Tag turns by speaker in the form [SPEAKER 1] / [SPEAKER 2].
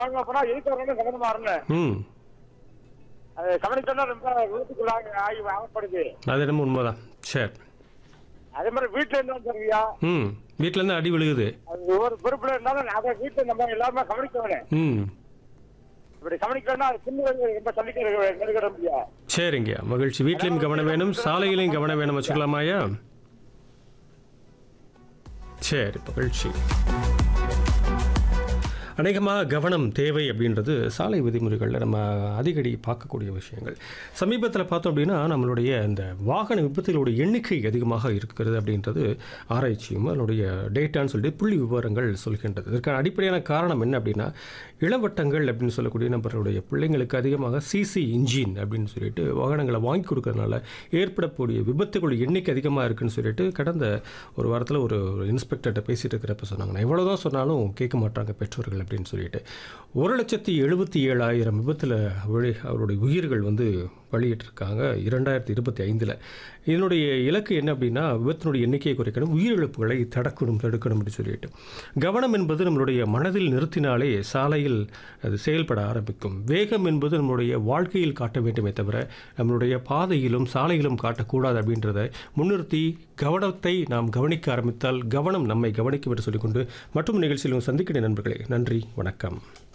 [SPEAKER 1] வாங்க போனா எதுக்கு வரணும் கவனமா வரணும்
[SPEAKER 2] ம்
[SPEAKER 1] அது கவனிச்சோம்னா ரொம்ப விபத்துக்குள்ளாக ஆகி ஆகப்படுது
[SPEAKER 2] அது என்னமோ உண்மைதான் சரி
[SPEAKER 1] அதே மாதிரி வீட்டுல இருந்தாலும் சரியா
[SPEAKER 2] ம் வீட்டிலேருந்து அடி விழுகுது
[SPEAKER 1] அது ஒவ்வொரு பொறுப்புல இருந்தாலும் அதை வீட்டுல நம்ம எல்லாருமே கவனிக்கணும்
[SPEAKER 2] ம்
[SPEAKER 1] இப்படி கவனிக்கணும்னா அது சின்ன ரொம்ப சொல்லிக்க நெருங்கிட முடியாது
[SPEAKER 2] சரிங்க மகிழ்ச்சி வீட்லேயும் கவனம் வேணும் சாலையிலையும் கவனம் வேணும் வச்சுக்கலாமாயா சரி மகிழ்ச்சி அநேகமாக கவனம் தேவை அப்படின்றது சாலை விதிமுறைகளில் நம்ம அடிக்கடி பார்க்கக்கூடிய விஷயங்கள் சமீபத்தில் பார்த்தோம் அப்படின்னா நம்மளுடைய இந்த வாகன விபத்துகளுடைய எண்ணிக்கை அதிகமாக இருக்கிறது அப்படின்றது ஆராய்ச்சியும் அதனுடைய டேட்டான்னு சொல்லிட்டு புள்ளி விவரங்கள் சொல்கின்றது இதற்கான அடிப்படையான காரணம் என்ன அப்படின்னா இளவட்டங்கள் அப்படின்னு சொல்லக்கூடிய நம்மளுடைய பிள்ளைங்களுக்கு அதிகமாக சிசி இன்ஜின் அப்படின்னு சொல்லிட்டு வாகனங்களை வாங்கி கொடுக்கறதுனால ஏற்படக்கூடிய விபத்துகள் எண்ணிக்கை அதிகமாக இருக்குன்னு சொல்லிட்டு கடந்த ஒரு வாரத்தில் ஒரு இன்ஸ்பெக்டர்கிட்ட பேசிட்டு இருக்கிறப்ப சொன்னாங்க நான் எவ்வளோ தான் சொன்னாலும் கேட்க மாட்டாங்க பெற்றோர்கள் அப்படின்னு சொல்லிட்டு ஒரு லட்சத்தி எழுபத்தி ஏழாயிரம் விபத்தில் விழி அவருடைய உயிர்கள் வந்து வெளியிட்டிருக்காங்க இரண்டாயிரத்தி இருபத்தி ஐந்தில் இதனுடைய இலக்கு என்ன அப்படின்னா விபத்தினுடைய எண்ணிக்கையை குறைக்கணும் உயிரிழப்புகளை தடுக்கணும் தடுக்கணும் அப்படின்னு சொல்லிட்டு கவனம் என்பது நம்மளுடைய மனதில் நிறுத்தினாலே சாலையில் அது செயல்பட ஆரம்பிக்கும் வேகம் என்பது நம்மளுடைய வாழ்க்கையில் காட்ட வேண்டுமே தவிர நம்மளுடைய பாதையிலும் சாலையிலும் காட்டக்கூடாது அப்படின்றத முன்னிறுத்தி கவனத்தை நாம் கவனிக்க ஆரம்பித்தால் கவனம் நம்மை கவனிக்கும் என்று சொல்லிக்கொண்டு மற்றும் நிகழ்ச்சியிலும் சந்திக்கிறேன் நண்பர்களே நன்றி வணக்கம்